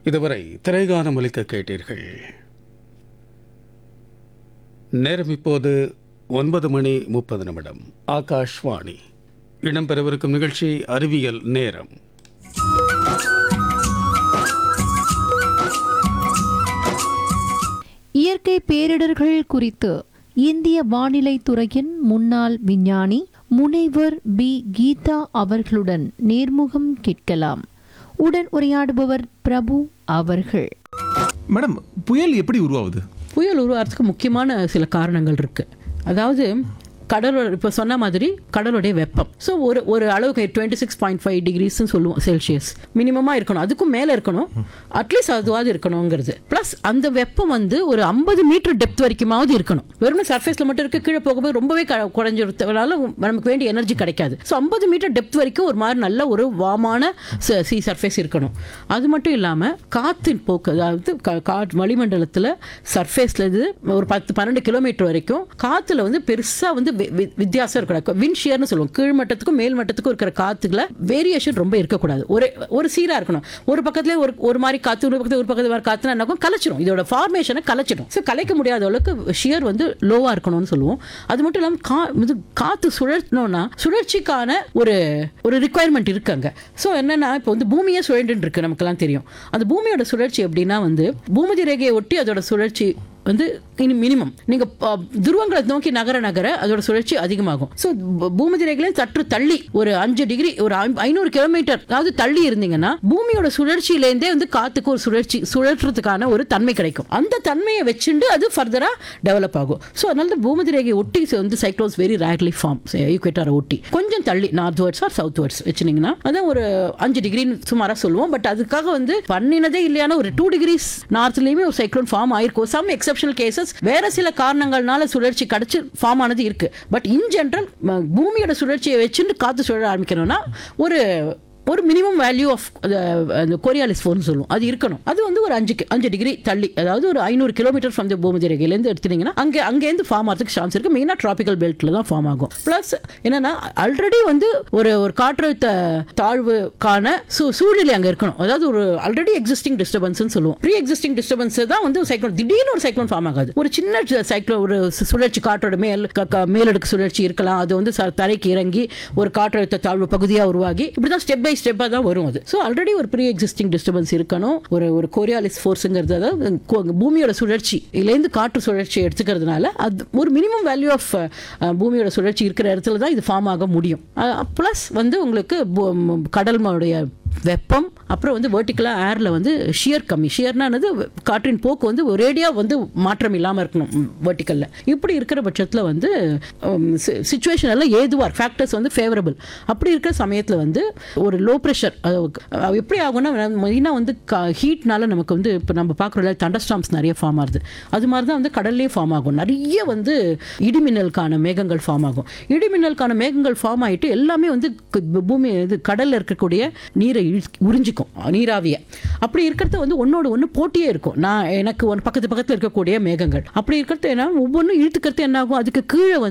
இதுவரை திரைகானம் ஒலிக்க கேட்டீர்கள் நேரம் இப்போது ஒன்பது மணி முப்பது நிமிடம் ஆகாஷ்வாணி இடம்பெறவிருக்கும் நிகழ்ச்சி அறிவியல் நேரம் இயற்கை பேரிடர்கள் குறித்து இந்திய வானிலை துறையின் முன்னாள் விஞ்ஞானி முனைவர் பி கீதா அவர்களுடன் நேர்முகம் கேட்கலாம் உடன் உரையாடுபவர் பிரபு அவர்கள் மேடம் புயல் எப்படி உருவாகுது புயல் உருவாகிறதுக்கு முக்கியமான சில காரணங்கள் இருக்கு அதாவது கடலோட இப்போ சொன்ன மாதிரி கடலுடைய வெப்பம் ஸோ ஒரு ஒரு அளவுக்கு டுவெண்ட்டி சிக்ஸ் பாயிண்ட் ஃபைவ் டிகிரிஸ்னு சொல்லுவோம் செல்சியஸ் மினிமமாக இருக்கணும் அதுக்கும் மேலே இருக்கணும் அட்லீஸ்ட் அதுவாது இருக்கணுங்கிறது ப்ளஸ் அந்த வெப்பம் வந்து ஒரு ஐம்பது மீட்டர் டெப்த் வரைக்குமாவது இருக்கணும் வெறும் சர்ஃபேஸில் மட்டும் இருக்க கீழே போகும்போது ரொம்பவே க- குறைஞ்சிருத்தனால நமக்கு வேண்டிய எனர்ஜி கிடைக்காது ஸோ ஐம்பது மீட்டர் டெப்த் வரைக்கும் ஒரு மாதிரி நல்ல ஒரு வாமான சி சர்ஃபேஸ் இருக்கணும் அது மட்டும் இல்லாமல் காற்றின் போக்கு அதாவது கா- காற்று வளிமண்டலத்தில் சர்ஃபேஸில் இது ஒரு பத்து பன்னெண்டு கிலோமீட்டர் வரைக்கும் காற்றுல வந்து பெருசாக வந்து வி- வி- வித்தியாசம் இருக்கக்கூடாது வின் ஷியர்னு சொல்லுவோம் கீழ் மட்டத்துக்கும் மேல் மட்டத்துக்கும் இருக்கிற காற்றுல வேரியேஷன் ரொம்ப இருக்கக்கூடாது ஒரு ஒரு சீராக இருக்கணும் ஒரு பக்கத்துல ஒரு ஒரு மாதிரி காற்று ஒரு பக்கத்துல ஒரு பக்கத்துல வேறு காற்றுனா என்ன ஆகும்? கலைச்சிடும் இதோட ஃபார்மேஷனை கலைச்சிடும் ஸோ கலைக்க முடியாத அளவுக்கு ஷியர் வந்து லோவாக இருக்கணும்னு சொல்லுவோம் அது மட்டும் இல்லாமல் கா இது காற்று சுழற்றணும்னா சுழற்சிக்கான ஒரு ஒரு ரிக்குவயர்மெண்ட் இருக்கு அங்கே ஸோ என்னன்னா இப்போ வந்து பூமியே சுழண்டுன்னு இருக்கு நமக்கெல்லாம் தெரியும் அந்த பூமியோட சுழற்சி எப்படின்னா வந்து பூமதி ரேகையை ஒட்டி அதோட சுழற்சி வந்து இனி மினிமம் நீங்க ப- துருவங்களை நோக்கி நகர நகர அதோட சுழற்சி அதிகமாகும் ஸோ பூமதி ரேகையில சற்று தள்ளி ஒரு அஞ்சு டிகிரி ஒரு ஐம்- ஐநூறு கிலோமீட்டர் அதாவது தள்ளி இருந்தீங்கன்னா பூமியோட சுழற்சியிலேருந்தே வந்து காத்துக்கு ஒரு சுழற்சி சுழற்றுறதுக்கான ஒரு தன்மை கிடைக்கும் அந்த தன்மையை வச்சுண்டு அது ஃபர்தரா டெவலப் ஆகும் ஸோ அதனால தான் பூமதி ரேகையை ஒட்டி வந்து சைக்ளோன்ஸ் வெரி ரேர்லி ஃபார்ம் ஈக்குவேட்டரை ஒட்டி கொஞ்சம் தள்ளி northwards or southwards வச்சுனீங்கன்னா அதான் ஒரு அஞ்சு டிகிரின்னு சுமாரா சொல்லுவோம் பட் அதுக்காக வந்து பண்ணினதே இல்லையான ஒரு டூ டிகிரிஸ் நார்த்லயுமே ஒரு சைக்ளோன் ஃபார்ம் ஆயிருக்கும் சம் எக்ஸப்ஷனல் கேசஸ் வேற சில காரணங்கள்னால சுழற்சி கிடைச்சு ஃபார்ம் ஆனது இருக்கு பட் இன் ஜென்ரல் பூமியோட சுழற்சியை வச்சுட்டு காத்து சுழல ஆரம்பிக்கணும்னா ஒரு ஒரு மினிமம் வேல்யூ ஆஃப் அந்த கொரியாலிஸ் ஃபோன் சொல்லுவோம் அது இருக்கணும் அது வந்து ஒரு அஞ்சு அஞ்சு டிகிரி தள்ளி அதாவது ஒரு ஐநூறு கிலோமீட்டர் ஃப்ரம் த பூமதி ரேகையிலேருந்து எடுத்துட்டீங்கன்னா அங்கே அங்கேருந்து ஃபார்ம் ஆகிறதுக்கு சான்ஸ் இருக்கு மெயினாக ட்ராபிக்கல் பெல்ட்டில் தான் ஃபார்ம் ஆகும் ப்ளஸ் என்னன்னா ஆல்ரெடி வந்து ஒரு ஒரு காற்றழுத்த தாழ்வுக்கான சூ சூழ்நிலை அங்கே இருக்கணும் அதாவது ஒரு ஆல்ரெடி எக்ஸிஸ்டிங் டிஸ்டர்பன்ஸ்னு சொல்லுவோம் ப்ரீ எக்ஸிஸ்டிங் டிஸ்டர்பன்ஸ் தான் வந்து சைக்ளோன் திடீர்னு ஒரு சைக்ளோன் ஃபார்ம் ஆகாது ஒரு சின்ன சைக்ளோன் ஒரு சு- சுழற்சி காற்றோட மேல் க- க- மேலடுக்கு சுழற்சி இருக்கலாம் அது வந்து ச- தரைக்கு இறங்கி ஒரு காற்றழுத்த தாழ்வு பகுதியாக உருவாகி இப்படி தான் ஸ்டெப் பை ஸ்டெப்பாக தான் வரும் அது ஸோ ஆல்ரெடி ஒரு ப்ரீ எக்ஸிஸ்டிங் டிஸ்டர்பன்ஸ் இருக்கணும் ஒரு ஒரு கோரியாலிஸ் ஃபோர்ஸுங்கிறது அதாவது கோ- பூமியோட சுழற்சி இதுலேருந்து காற்று சுழற்சி எடுத்துக்கிறதுனால அது ஒரு மினிமம் வேல்யூ ஆஃப் பூமியோட சுழற்சி இருக்கிற இடத்துல தான் இது ஃபார்ம் ஆக முடியும் ப்ளஸ் வந்து உங்களுக்கு பூ- ம், கடல்மோடைய வெப்பம் அப்புறம் வந்து வெர்டிக்கலாக ஏரில் வந்து ஷியர் கம்மி ஷியர்னானது காற்றின் போக்கு வந்து ஒரேடியாக வந்து மாற்றம் இல்லாமல் இருக்கணும் வெர்டிக்கலில் இப்படி இருக்கிற பட்சத்தில் வந்து சுச்சுவேஷன் எல்லாம் ஏதுவாக ஃபேக்டர்ஸ் வந்து ஃபேவரபிள் அப்படி இருக்கிற சமயத்தில் வந்து ஒரு லோ ப்ரெஷர் எப்படி ஆகும்னா மெயினாக வந்து ஹீட்னால நமக்கு வந்து இப்போ நம்ம பார்க்குறோம்ல தண்டர்ஸ்டாம்ஸ் நிறைய ஃபார்ம் ஆகுது அது மாதிரி தான் வந்து கடல்லே ஃபார்ம் ஆகும் நிறைய வந்து இடிமின்னலுக்கான மேகங்கள் ஃபார்ம் ஆகும் இடிமின்னலுக்கான மேகங்கள் ஃபார்ம் ஆகிட்டு எல்லாமே வந்து கு- பூமி இது கடலில் இருக்கக்கூடிய நீரை இழு- உறிஞ்சிக்கும் நீராவியை அப்படி இருக்கிறது வந்து ஒன்னோட ஒன்று போட்டியே இருக்கும் நான் எனக்கு ஒன்று பக்கத்து பக்கத்தில் இருக்கக்கூடிய மேகங்கள் அப்படி இருக்கிறது என்ன ஒவ்வொன்றும் இழுத்துக்கிறது என்ன ஆகும் அதுக்கு கீழே வந்து